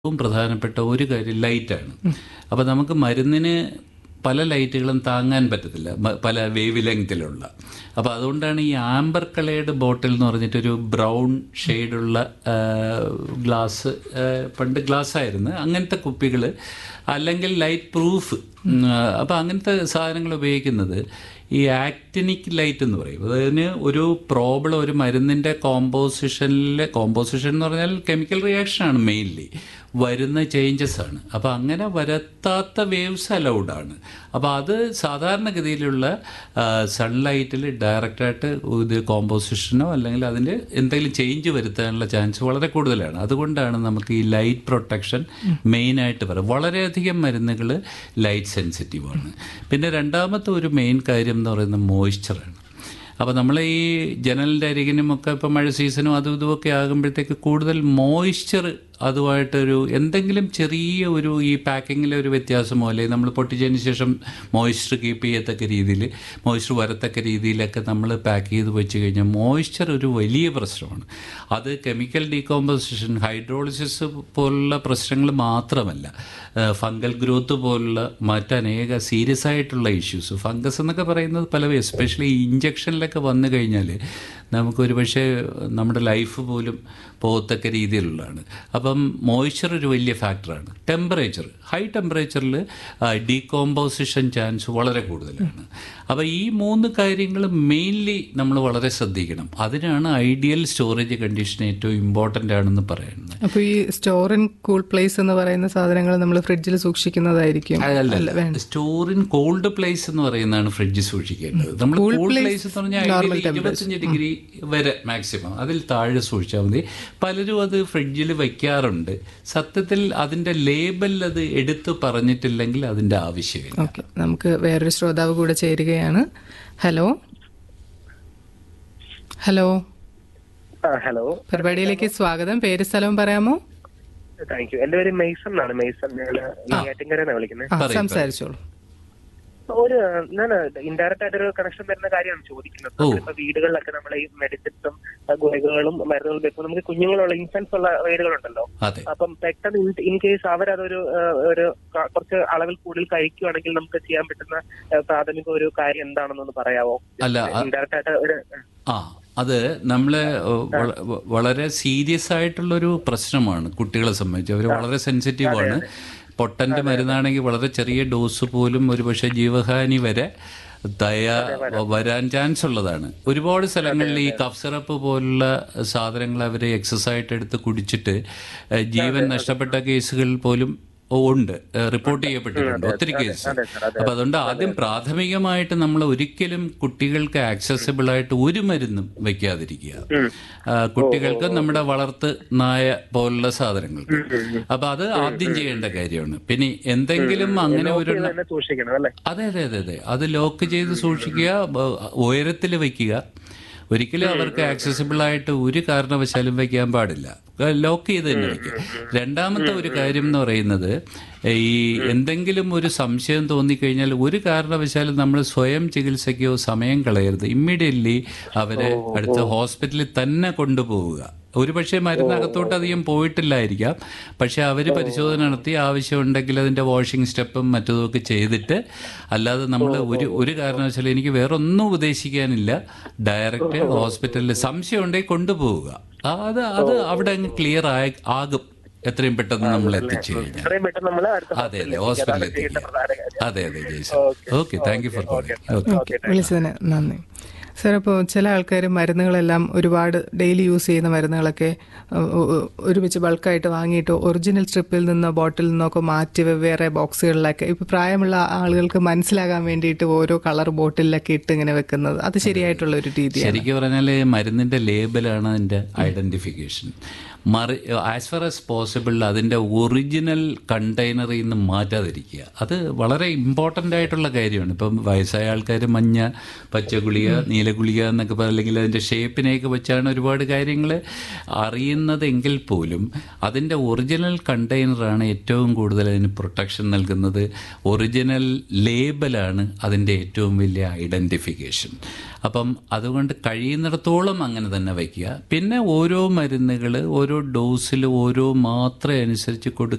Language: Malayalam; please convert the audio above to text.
ഏറ്റവും പ്രധാനപ്പെട്ട ഒരു കാര്യം ലൈറ്റാണ് അപ്പോൾ നമുക്ക് മരുന്നിന് പല ലൈറ്റുകളും താങ്ങാൻ പറ്റത്തില്ല മ- പല വേവ് ലെങ്തിലുള്ള അപ്പോൾ അതുകൊണ്ടാണ് ഈ ആംബർ കളേർഡ് ബോട്ടിൽ എന്ന് പറഞ്ഞിട്ടൊരു ബ്രൗൺ ഷെയ്ഡുള്ള ഗ്ലാസ് പണ്ട് ഗ്ലാസ് ആയിരുന്നു അങ്ങനത്തെ കുപ്പികൾ അല്ലെങ്കിൽ ലൈറ്റ് പ്രൂഫ് അപ്പോൾ അങ്ങനത്തെ സാധനങ്ങൾ ഉപയോഗിക്കുന്നത് ഈ ആക്ടിനിക് ലൈറ്റ് എന്ന് പറയും അതിന് ഒരു പ്രോബ്ലം ഒരു മരുന്നിൻ്റെ കോമ്പോസിഷനിലെ കോമ്പോസിഷൻ എന്ന് പറഞ്ഞാൽ കെമിക്കൽ റിയാക്ഷനാണ് മെയിൻലി വരുന്ന ചേഞ്ചസ് ആണ് അപ്പോൾ അങ്ങനെ വരത്താത്ത വേവ്സ് അലൗഡ് ആണ് അപ്പോൾ അത് സാധാരണഗതിയിലുള്ള സൺലൈറ്റിൽ ഡയറക്റ്റായിട്ട് ഇത് കോമ്പോസിഷനോ അല്ലെങ്കിൽ അതിൻ്റെ എന്തെങ്കിലും ചേഞ്ച് വരുത്താനുള്ള ചാൻസ് വളരെ കൂടുതലാണ് അതുകൊണ്ടാണ് നമുക്ക് ഈ ലൈറ്റ് പ്രൊട്ടക്ഷൻ മെയിനായിട്ട് പറയും വളരെയധികം മരുന്നുകൾ ലൈറ്റ് സെൻസിറ്റീവാണ് പിന്നെ രണ്ടാമത്തെ ഒരു മെയിൻ കാര്യം എന്ന് പറയുന്നത് മോയ്സ്ചറാണ് അപ്പോൾ നമ്മൾ ഈ ജനലിൻ്റെ അരികിനും ഒക്കെ ഇപ്പോൾ മഴ സീസണും അതും ഇതുമൊക്കെ ആകുമ്പോഴത്തേക്ക് കൂടുതൽ മോയ്സ്ചർ അതുമായിട്ടൊരു എന്തെങ്കിലും ചെറിയ ഒരു ഈ പാക്കിങ്ങിലെ ഒരു വ്യത്യാസമോ അല്ലെങ്കിൽ നമ്മൾ പൊട്ടിച്ചതിന് ശേഷം മോയ്സ്ചർ കീപ്പ് ചെയ്യത്തക്ക രീതിയിൽ മോയ്സ്ചർ വരത്തക്ക രീതിയിലൊക്കെ നമ്മൾ പാക്ക് ചെയ്ത് വെച്ച് കഴിഞ്ഞാൽ മോയ്സ്ചർ ഒരു വലിയ പ്രശ്നമാണ് അത് കെമിക്കൽ ഡീകോമ്പോസിഷൻ ഹൈഡ്രോളിസിസ് പോലുള്ള പ്രശ്നങ്ങൾ മാത്രമല്ല ഫംഗൽ ഗ്രോത്ത് പോലുള്ള മറ്റനേക സീരിയസ് ആയിട്ടുള്ള ഇഷ്യൂസ് ഫംഗസ് എന്നൊക്കെ പറയുന്നത് പല എസ്പെഷ്യലി ഈ ഇഞ്ചക്ഷനിലൊക്കെ വന്നു കഴിഞ്ഞാൽ നമുക്കൊരു പക്ഷേ നമ്മുടെ ലൈഫ് പോലും പോകത്തക്ക രീതിയിലുള്ളതാണ് അപ്പം മോയ്സ്ചർ ഒരു വലിയ ഫാക്ടറാണ് ടെമ്പറേച്ചർ ഹൈ ടെമ്പറേച്ചറിൽ ഡീകോമ്പോസിഷൻ ചാൻസ് വളരെ കൂടുതലാണ് അപ്പോൾ ഈ മൂന്ന് കാര്യങ്ങൾ മെയിൻലി നമ്മൾ വളരെ ശ്രദ്ധിക്കണം അതിനാണ് ഐഡിയൽ സ്റ്റോറേജ് കണ്ടീഷൻ ഏറ്റവും ഇമ്പോർട്ടൻ്റ് ആണെന്ന് പറയുന്നത് അപ്പൊ ഈ സ്റ്റോർ ഇൻ കൂൾ പ്ലേസ് എന്ന് പറയുന്ന സാധനങ്ങൾ നമ്മൾ ഫ്രിഡ്ജിൽ സൂക്ഷിക്കുന്നതായിരിക്കും അല്ല സ്റ്റോർ ഇൻ കോൾഡ് പ്ലേസ് എന്ന് പറയുന്നതാണ് ഫ്രിഡ്ജ് സൂക്ഷിക്കേണ്ടത് നമ്മൾ കൂൾ പ്ലേസ് എന്ന് പറഞ്ഞാൽ ഇരുപത്തഞ്ച് ഡിഗ്രി വരെ മാക്സിമം അതിൽ താഴെ സൂക്ഷിച്ചാൽ മതി പലരും അത് ഫ്രിഡ്ജിൽ വയ്ക്കാറുണ്ട് സത്യത്തിൽ അതിന്റെ ലേബൽ അത് എടുത്തു പറഞ്ഞിട്ടില്ലെങ്കിൽ അതിന്റെ ആവശ്യമില്ല ഓക്കെ നമുക്ക് വേറൊരു ശ്രോതാവ് കൂടെ ചേരുകയാണ് ഹലോ ഹലോ ആ ഹലോ പരിപാടിയിലേക്ക് സ്വാഗതം പേര് സ്ഥലവും പറയാമോ താങ്ക് യു എന്റെ പേര് മെയ്സൺ ആണ് മെയ്സൺ ഞങ്ങള് നെയ്യാറ്റിൻകരന്നാണ് വിളിക്കുന്നത് ആ സംസാരിച്ചോളൂ ഒരു ഞാൻ ഇൻഡയറക്റ്റ് ആയിട്ടൊരു കണക്ഷൻ വരുന്ന കാര്യമാണ് ചോദിക്കുന്നത് ഇപ്പൊ വീടുകളിലൊക്കെ നമ്മൾ ഈ മെഡിസിൻസും ഗുളികകളും മരുന്നുകളും വെക്കുമ്പോൾ നമുക്ക് കുഞ്ഞുങ്ങളുള്ള ഇൻഫൻസ് ഉള്ള വീടുകളുണ്ടല്ലോ അതെ അപ്പം പെട്ടെന്ന് ഇൻ കേസ് അവരതൊരു ആ, ഒരു ക- കുറച്ച് അളവിൽ കൂടുതൽ കഴിക്കുവാണെങ്കിൽ നമുക്ക് ചെയ്യാൻ പറ്റുന്ന ആ, പ്രാഥമിക ഒരു കാര്യം എന്താണെന്നൊന്ന് പറയാവോ അല്ല, അ- ഇൻഡയറക്റ്റ് ആയിട്ട് ഒരു ആ അത് നമ്മൾ വളരെ സീരിയസ് ആയിട്ടുള്ളൊരു പ്രശ്നമാണ് കുട്ടികളെ സംബന്ധിച്ച് അവർ വളരെ സെൻസിറ്റീവ് ആണ് പൊട്ടൻ്റെ മരുന്നാണെങ്കിൽ വളരെ ചെറിയ ഡോസ് പോലും ഒരുപക്ഷെ ജീവഹാനി വരെ ദയ വരാൻ ചാൻസ് ഉള്ളതാണ് ഒരുപാട് സ്ഥലങ്ങളിൽ ഈ കഫ് സിറപ്പ് പോലുള്ള സാധനങ്ങൾ അവർ എക്സസ് ആയിട്ട് എടുത്ത് കുടിച്ചിട്ട് ഏഹ്, ജീവൻ നഷ്ടപ്പെട്ട കേസുകൾ പോലും ഉണ്ട് ഏഹ്, റിപ്പോർട്ട് ചെയ്യപ്പെട്ടിട്ടുണ്ട് ഒത്തിരി കേസ് അപ്പൊ അതുകൊണ്ട് ആദ്യം പ്രാഥമികമായിട്ട് നമ്മൾ ഒരിക്കലും കുട്ടികൾക്ക് ആക്സസിബിൾ ആയിട്ട് ഒരു മരുന്നും വെക്കാതിരിക്കുക ആ, കുട്ടികൾക്ക് നമ്മുടെ വളർത്ത് നായ പോലുള്ള സാധനങ്ങൾക്ക് അപ്പൊ അത് ആദ്യം ചെയ്യേണ്ട കാര്യമാണ് പിന്നെ എന്തെങ്കിലും അങ്ങനെ ഒരു തന്നെ സൂക്ഷിക്കണം അല്ലെ അതെ അതെ അതെ അതെ അത് ലോക്ക് ചെയ്ത് സൂക്ഷിക്കുക ഉയരത്തിൽ വെക്കുക ഒരിക്കലും അവർക്ക് ആക്സസിബിൾ ആയിട്ട് ഒരു കാരണവശാലും വെക്കാൻ പാടില്ല ലോക്ക് ചെയ്ത് തന്നെ വെക്കുക രണ്ടാമത്തെ ഒരു കാര്യം എന്ന് പറയുന്നത് ഈ എന്തെങ്കിലും ഒരു സംശയം തോന്നിക്കഴിഞ്ഞാൽ ഒരു കാരണവശാലും നമ്മൾ സ്വയം ചികിത്സയ്ക്കോ സമയം കളയരുത് ഇമ്മീഡിയറ്റ്ലി അവരെ അടുത്ത ഹോസ്പിറ്റലിൽ തന്നെ കൊണ്ടുപോവുക ഒരുപക്ഷെ മരുന്ന് അകത്തോട്ട് അധികം പോയിട്ടില്ലായിരിക്കാം പക്ഷെ അവർ പരിശോധന നടത്തി ആവശ്യമുണ്ടെങ്കിൽ അതിൻ്റെ വാഷിംഗ് സ്റ്റെപ്പും മറ്റതുമൊക്കെ ചെയ്തിട്ട് അല്ലാതെ നമ്മൾ ഒരു ഒരു കാരണവശാലും എനിക്ക് വേറെ ഒന്നും ഉപദേശിക്കാനില്ല ഡയറക്റ്റ് ഹോസ്പിറ്റലിൽ സംശയം ഉണ്ടെങ്കിൽ കൊണ്ടുപോവുക ആ, അത് അത് അവിടെ അങ്ങ് ക്ലിയർ ആകും എത്രയും പെട്ടെന്ന് നമ്മൾ എത്തിച്ചു കഴിഞ്ഞാൽ എത്രയും പെട്ടെന്ന് നമ്മൾ അടുത്ത അതെ അതെ ഹോസ്പിറ്റലിൽ ചെയ്യേണ്ട എത്തിക്കുക പ്രധാന കാര്യം അതെ അതെ Jaison okay thank you for calling okay okay വിളിച്ചതിന് നന്ദി സാർ അപ്പോൾ ചില ആൾക്കാർ മരുന്നുകളെല്ലാം ഒരുപാട് ഡെയിലി യൂസ് ചെയ്യുന്ന മരുന്നുകളൊക്കെ ഉ- ഉ- ഒരുമിച്ച് ബൾക്കായിട്ട് വാങ്ങിയിട്ട് ഒറിജിനൽ സ്ട്രിപ്പിൽ നിന്നോ ബോട്ടിൽ നിന്നൊക്കെ മാറ്റി വെവ്വേറെ ബോക്സുകളിലൊക്കെ ഇപ്പോൾ പ്രായമുള്ള ആളുകൾക്ക് മനസ്സിലാകാൻ വേണ്ടിയിട്ട് ഓരോ കളർ ബോട്ടിലൊക്കെ ഇട്ട് ഇങ്ങനെ വെക്കുന്നത് അത് ശരിയായിട്ടുള്ള ഒരു രീതിയാണ് ശരിക്കും പറഞ്ഞാൽ മരുന്നിന്റെ ലേബലാണ് അതിന്റെ ഐഡന്റിഫിക്കേഷൻ മറി ആസ് ഫാർ ആസ് പോസിബിൾ അതിൻ്റെ ഒറിജിനൽ കണ്ടെയ്നറിൽ നിന്ന് മാറ്റാതിരിക്കുക അത് വളരെ ഇമ്പോർട്ടൻ്റ് ആയിട്ടുള്ള കാര്യമാണ് ഇപ്പം വയസ്സായ ആൾക്കാർ മഞ്ഞ പച്ച ഗുളിക നീല ഗുളിക എന്നൊക്കെ പറ- അല്ലെങ്കിൽ അതിൻ്റെ ഷേപ്പിനെയൊക്കെ വെച്ചാണ് ഒരുപാട് കാര്യങ്ങൾ അറിയുന്നതെങ്കിൽ പോലും അതിൻ്റെ ഒറിജിനൽ കണ്ടെയ്നറാണ് ഏറ്റവും കൂടുതൽ അതിന് പ്രൊട്ടക്ഷൻ നൽകുന്നത് ഒറിജിനൽ ലേബലാണ് അതിൻ്റെ ഏറ്റവും വലിയ ഐഡൻറ്റിഫിക്കേഷൻ അപ്പം അതുകൊണ്ട് കഴിയുന്നിടത്തോളം അങ്ങനെ തന്നെ വയ്ക്കുക പിന്നെ ഓരോ മരുന്നുകൾ ഓരോ ഡോസിൽ ഓരോ മാത്ര അനുസരിച്ച് കൊടുക്കുക